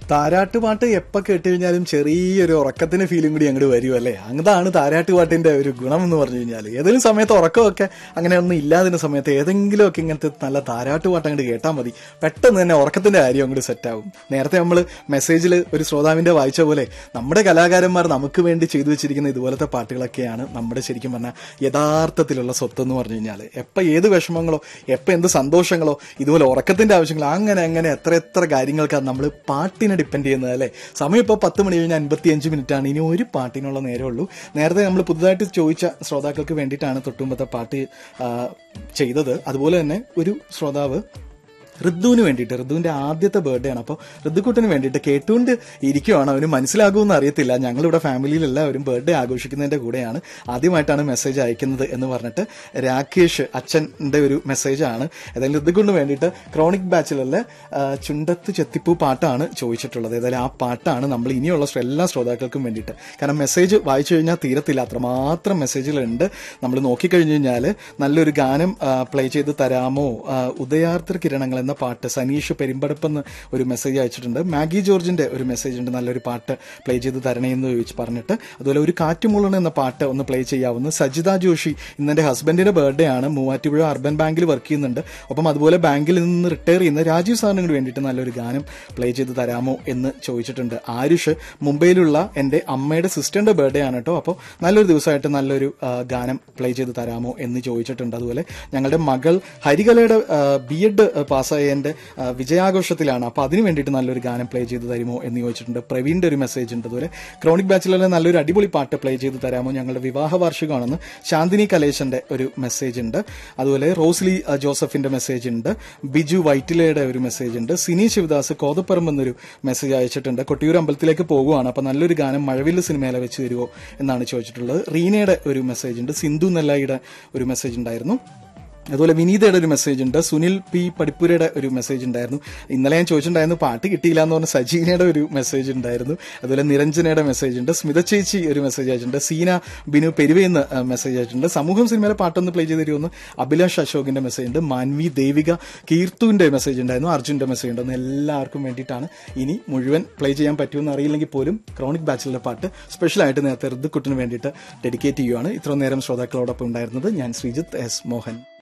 താരാട്ട് പാട്ട് എപ്പോൾ കേട്ട് കഴിഞ്ഞാലും ചെറിയൊരു ഉറക്കത്തിന് ഫീലും കൂടി അങ്ങോട്ട് വരും അല്ലേ അതാണ് താരാട്ട് പാട്ടിന്റെ ഒരു ഗുണം എന്ന് പറഞ്ഞു കഴിഞ്ഞാൽ ഏതെങ്കിലും സമയത്ത് ഉറക്കമൊക്കെ അങ്ങനെ ഒന്നും ഇല്ലാതിരുന്ന സമയത്ത് ഏതെങ്കിലുമൊക്കെ ഇങ്ങനത്തെ നല്ല താരാട്ട് പാട്ട് അങ്ങോട്ട് കേട്ടാൽ മതി പെട്ടെന്ന് തന്നെ ഉറക്കത്തിന്റെ കാര്യം അങ്ങോട്ട് സെറ്റാവും നേരത്തെ നമ്മൾ മെസ്സേജിൽ ഒരു ശ്രോതാവിന്റെ വായിച്ച പോലെ നമ്മുടെ കലാകാരന്മാർ നമുക്ക് വേണ്ടി ചെയ്തു വെച്ചിരിക്കുന്ന ഇതുപോലത്തെ പാട്ടുകളൊക്കെയാണ് നമ്മുടെ ശരിക്കും പറഞ്ഞാൽ യഥാർത്ഥത്തിലുള്ള സ്വത്ത് എന്ന് പറഞ്ഞു കഴിഞ്ഞാൽ എപ്പോൾ ഏത് വിഷമങ്ങളോ എപ്പോൾ എന്ത് സന്തോഷങ്ങളോ ഇതുപോലെ ഉറക്കത്തിന്റെ ആവശ്യങ്ങളോ അങ്ങനെ അങ്ങനെ എത്ര എത്ര കാര്യങ്ങൾക്കാണ് നമ്മൾ പാട്ടിനെ ഡിപ്പെൻഡ് ചെയ്യുന്നത് അല്ലേ സമയം ഇപ്പോൾ പത്ത് മണി കഴിഞ്ഞ് അൻപത്തി അഞ്ച് മിനിറ്റ് ആണ് ഇനി ഒരു പാട്ടിനുള്ള നേരമുള്ളൂ നേരത്തെ നമ്മൾ പുതുതായിട്ട് ചോദിച്ച ശ്രോതാക്കൾക്ക് വേണ്ടിയിട്ടാണ് തൊട്ടുമുമ്പത്തെ പാട്ട് ആ, ചെയ്തത് അതുപോലെ തന്നെ ഒരു ശ്രോതാവ് ഋതുവിന് വേണ്ടിയിട്ട് ഋതുവിന്റെ ആദ്യത്തെ ബർത്ത്ഡേ ആണ് അപ്പോൾ ഋതുക്കുട്ടിന് വേണ്ടിയിട്ട് കേട്ടുകൊണ്ട് ഇരിക്കുവാണ് അവന് മനസ്സിലാകുമെന്ന് അറിയത്തില്ല ഞങ്ങളിവിടെ ഫാമിലിയിൽ എല്ലാവരും ബർത്ത്ഡേ ആഘോഷിക്കുന്നതിന്റെ കൂടെയാണ് ആദ്യമായിട്ടാണ് മെസ്സേജ് അയക്കുന്നത് എന്ന് പറഞ്ഞിട്ട് രാകേഷ് അച്ഛൻ്റെ ഒരു മെസ്സേജാണ് ഏതായാലും ഋതുക്കുട്ടിന് വേണ്ടിയിട്ട് ക്രോണിക് ബാച്ചിലറിലെ ആ, ചുണ്ടത്ത് ചെത്തിപ്പൂ പാട്ടാണ് ചോദിച്ചിട്ടുള്ളത് ഏതായാലും ആ പാട്ടാണ് നമ്മൾ ഇനിയുള്ള ശ്ര- എല്ലാ ശ്രോതാക്കൾക്കും വേണ്ടിയിട്ട് കാരണം മെസ്സേജ് വായിച്ചു കഴിഞ്ഞാൽ തീരത്തില്ല അത്രമാത്രം മെസ്സേജുകളുണ്ട് നമ്മൾ നോക്കിക്കഴിഞ്ഞു കഴിഞ്ഞാൽ നല്ലൊരു ഗാനം പ്ലേ ചെയ്ത് തരാമോ ആ, ഉദയാർത്തർ കിരണങ്ങൾ എന്ന പാട്ട് സനീഷ് പെരുമ്പടപ്പെന്ന് ഒരു മെസ്സേജ് അയച്ചിട്ടുണ്ട് മാഗി ജോർജിന്റെ ഒരു മെസ്സേജ് ഉണ്ട് നല്ലൊരു പാട്ട് പ്ലേ ചെയ്ത് തരണേ എന്ന് ചോദിച്ച് പറഞ്ഞിട്ട് അതുപോലെ ഒരു കാറ്റുമുള്ളണ എന്ന പാട്ട് ഒന്ന് പ്ലേ ചെയ്യാവുന്ന സജിത ജോഷി ഇന്ന് എന്റെ ഹസ്ബൻഡിന്റെ ബർത്ത്ഡേ ആണ് മൂവാറ്റുപുഴ അർബൻ ബാങ്കിൽ വർക്ക് ചെയ്യുന്നുണ്ട് ഒപ്പം അതുപോലെ ബാങ്കിൽ നിന്ന് റിട്ടയർ ചെയ്യുന്ന രാജീവ് സാറിന് കൂടി വേണ്ടിയിട്ട് നല്ലൊരു ഗാനം പ്ലേ ചെയ്ത് തരാമോ എന്ന് ചോദിച്ചിട്ടുണ്ട് ആരുഷ് മുംബൈയിലുള്ള എന്റെ അമ്മയുടെ സിസ്റ്ററിന്റെ ബർത്ത്ഡേ ആണ് കേട്ടോ അപ്പോൾ നല്ലൊരു ദിവസമായിട്ട് നല്ലൊരു ആ, ഗാനം പ്ലേ ചെയ്ത് തരാമോ എന്ന് ചോദിച്ചിട്ടുണ്ട് അതുപോലെ ഞങ്ങളുടെ മകൾ ഹരികലയുടെ ബി എഡ് പാസ്സായതിന്റെ ആ, വിജയാഘോഷത്തിലാണ് അപ്പോൾ അതിന് വേണ്ടിയിട്ട് നല്ലൊരു ഗാനം പ്ലേ ചെയ്ത് തരുമോ എന്ന് ചോദിച്ചിട്ടുണ്ട് പ്രവീണിന്റെ ഒരു മെസ്സേജ് ഉണ്ട് അതുപോലെ ക്രോണിക് ബാച്ചിലെ നല്ലൊരു അടിപൊളി പാട്ട് പ്ലേ ചെയ്ത് തരാമോ ഞങ്ങളുടെ വിവാഹ വാർഷികമാണെന്ന് ശാന്തിനി കലേശന്റെ ഒരു മെസ്സേജ് ഉണ്ട് അതുപോലെ റോസ്ലി ആ, ജോസഫിന്റെ മെസ്സേജ് ഉണ്ട് ബിജു വൈറ്റിലയുടെ ഒരു മെസ്സേജ് ഉണ്ട് സിനി ശിവദാസ് കോതപ്പറമ്പ് എന്നൊരു മെസ്സേജ് അയച്ചിട്ടുണ്ട് കൊട്ടിയൂർ അമ്പലത്തിലേക്ക് പോകുവാണ് അപ്പൊ നല്ലൊരു ഗാനം മഴവില്ല് സിനിമയിലെ വെച്ച് തരുമോ എന്നാണ് ചോദിച്ചിട്ടുള്ളത് റീനയുടെ ഒരു മെസ്സേജ് ഉണ്ട് സിന്ധു നെല്ലായിയുടെ ഒരു മെസ്സേജ് ഉണ്ടായിരുന്നു അതുപോലെ വിനീതയുടെ ഒരു മെസ്സേജ് ഉണ്ട് സുനിൽ പി പടിപ്പുരയുടെ ഒരു മെസ്സേജ് ഉണ്ടായിരുന്നു ഇന്നലെ ഞാൻ ചോദിച്ചിട്ടുണ്ടായിരുന്നു പാട്ട് കിട്ടിയില്ല എന്ന് പറഞ്ഞ സജീനയുടെ ഒരു മെസ്സേജ് ഉണ്ടായിരുന്നു അതുപോലെ നിരഞ്ജനയുടെ മെസ്സേജ് ഉണ്ട് സ്മിത ചേച്ചി ഒരു മെസ്സേജ് അയച്ചിട്ടുണ്ട് സീന ബിനു പെരുവെന്ന് മെസ്സേജ് അയച്ചിട്ടുണ്ട് സമൂഹം സിനിമയിലെ പാട്ടൊന്ന് പ്ലേ ചെയ്ത് തരുമെന്ന് അഭിലാഷ് അശോകിന്റെ മെസ്സേജ് ഉണ്ട് മാൻവി ദേവിക കീർത്തുവിന്റെ മെസ്സേജ് ഉണ്ടായിരുന്നു അർജുന്റെ മെസ്സേജ് ഉണ്ട് എല്ലാവർക്കും വേണ്ടിയിട്ടാണ് ഇനി മുഴുവൻ പ്ലേ ചെയ്യാൻ പറ്റുമെന്ന് അറിയില്ലെങ്കിൽ പോലും ക്രോണിക് ബാച്ചിലെ പാട്ട് സ്പെഷ്യലായിട്ട് നേരത്തെ ഋതുക്കുട്ടിന് വേണ്ടിയിട്ട് ഡെഡിക്കേറ്റ് ചെയ്യുകയാണ് ഇത്രയും നേരം ശ്രോതാക്കളോടൊപ്പം ഉണ്ടായിരുന്നത് ഞാൻ ശ്രീജിത്ത് എസ് മോഹൻ